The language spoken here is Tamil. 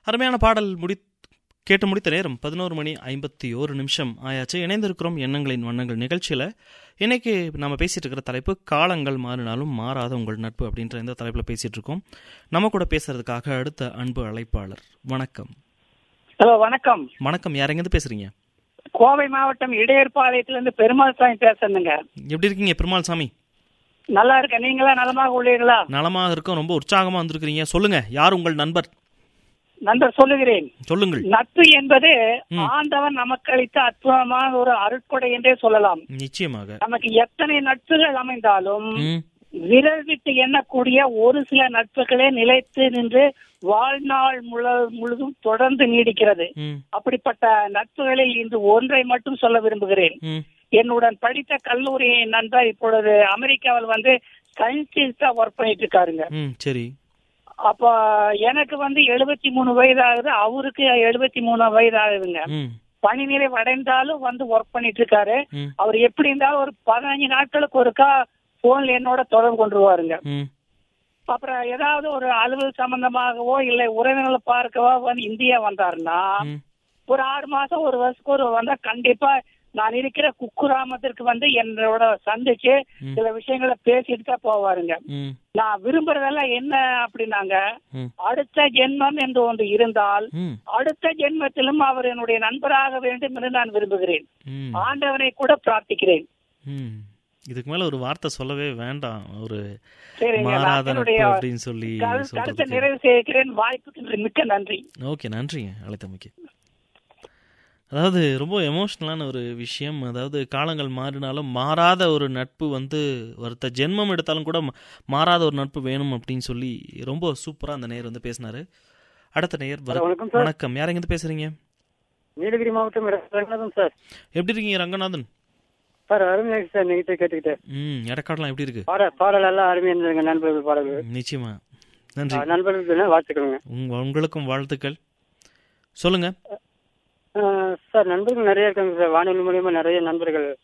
அருமையான பாடல் முடி கேட்டு முடித்த நேரம் பதினோரு மணி ஐம்பத்தி ஓரு நிமிஷம் ஆயாச்சு இணைந்திருக்கிறோம் எண்ணங்களின் வண்ணங்கள் நிகழ்ச்சியில் இன்னைக்கு நம்ம பேசிட்டு இருக்கிற தலைப்பு காலங்கள் மாறினாலும் மாறாத உங்கள் நட்பு அப்படின்ற இந்த தலைப்பில் பேசிட்டு இருக்கோம் நம்ம கூட பேசுறதுக்காக அடுத்த அன்பு அழைப்பாளர் வணக்கம் ஹலோ வணக்கம் வணக்கம் யாரெங்கேருந்து பேசுறீங்க கோவை மாவட்டம் இடையர்பாளையத்துல இருந்து பெருமாள் சாமி பேசுறேங்க எப்படி இருக்கீங்க பெருமாள் சாமி நல்லா இருக்க நீங்களா நலமாக உள்ளீர்களா நலமாக இருக்கும் ரொம்ப உற்சாகமா வந்திருக்கிறீங்க சொல்லுங்க யார் உங்கள் நண்பர் நண்பர் சொல்லுகிறேன் சொல்லுங்கள் நட்பு என்பது ஆண்டவன் நமக்கு அளித்த அற்புதமான ஒரு அருட்கொடை என்றே சொல்லலாம் நிச்சயமாக நமக்கு எத்தனை நட்புகள் அமைந்தாலும் ம் விரல் விட்டு எண்ணக்கூடிய ஒரு சில நட்புகளே நிலைத்து நின்று வாழ்நாள் முழு- முழுதும் தொடர்ந்து நீடிக்கிறது ம் அப்படிப்பட்ட நட்புகளில் இன்று ஒன்றை மட்டும் சொல்ல விரும்புகிறேன் ம் என்னுடன் படித்த கல்லூரி நண்பர் இப்பொழுது அமெரிக்காவில் வந்து சயின்டிஸ்டா ஒர்க் பண்ணிட்டு இருக்காருங்க ம் சரி அப்ப எனக்கு வந்து எழுபத்தி மூணு வயது ஆகுது அவருக்கு எழுபத்தி மூணு வயது ஆகுதுங்க ம் பணி நிறைவு அடைந்தாலும் வந்து ஒர்க் பண்ணிட்டு இருக்காரு ம் அவர் எப்படி இருந்தாலும் ஒரு பதினஞ்சு நாட்களுக்கு ஒருக்கா போன்ல என்னோட தொடர்பு கொண்டுருவாருங்க ம் அப்புறம் ஏதாவது ஒரு அலுவல் சம்பந்தமாகவோ இல்லை உறவினர்களை பார்க்கவோ வந்து இந்தியா வந்தாருன்னா ம் ஒரு ஆறு மாசம் ஒரு வருஷத்துக்கு ஒரு வந்தா கண்டிப்பா நான் இருக்கிற குக்குராமத்திற்கு வந்து என்னோட சந்திச்சு ம். சில விஷயங்களை பேசிட்டு தான் போவாருங்க ம் நான் விரும்புறதெல்லாம் என்ன அப்படின்னாங்க ம் அடுத்த ஜென்மம் என்று ஒன்று இருந்தால் ம் அடுத்த ஜென்மத்திலும் அவர் என்னுடைய நண்பராக வேண்டும் என்று நான் விரும்புகிறேன் ம் ஆண்டவனை கூட பிரார்த்திக்கிறேன் ம் இதுக்கு மேல ஒரு வார்த்தை சொல்லவே வேண்டாம் ஒரு சரிங்க நான் மாறாத நட்பு என்னுடைய அப்படின்னு சொல்லி கரு- கருத்தை சொல்றதுக்கு நிறைவு செய்கிறேன் வாய்ப்புக்கு மிக்க நன்றி ஓகே நன்றிங்க அழைத்தமைக்கு அதாவது ரொம்ப எமோஷ்னலான ஒரு விஷயம் அதாவது காலங்கள் மாறினாலும் மாறாத ஒரு நட்பு வந்து ஒருத்த ஜென்மம் எடுத்தாலும் கூட மா- மாறாத ஒரு நட்பு வேணும் அப்படின்னு சொல்லி ரொம்ப சூப்பரா அந்த நேர் வந்து பேசினாரு அடுத்த நேர் வர- வணக்கம் சார். வணக்கம் யார் எங்கிருந்து பேசுறீங்க நீலகிரி மாவட்டம் ரங்கநாதன் சார் எப்படி இருக்கீங்க ரங்கநாதன் சார் அருமையாக இருக்கு சார் நிகழ்ச்சி கேட்டுக்கிட்டு ம் எடக்காடெல்லாம் எப்படி இருக்கு பாட பாடல் எல்லாம் அருமையா இருந்ததுங்க நண்பர்கள் பாடல்கள் நிச்சயமா நன்றி ஆ, நண்பர்களுக்கு வாழ்த்துக்களுங்க உங்க உங்களுக்கும் வாழ்த்துக்கள் சொல்லுங்க ஆ, சார் நண்பர்கள் நிறைய இருக்காங்க சார் வானொலி மூலியமா நிறைய நண்பர்கள்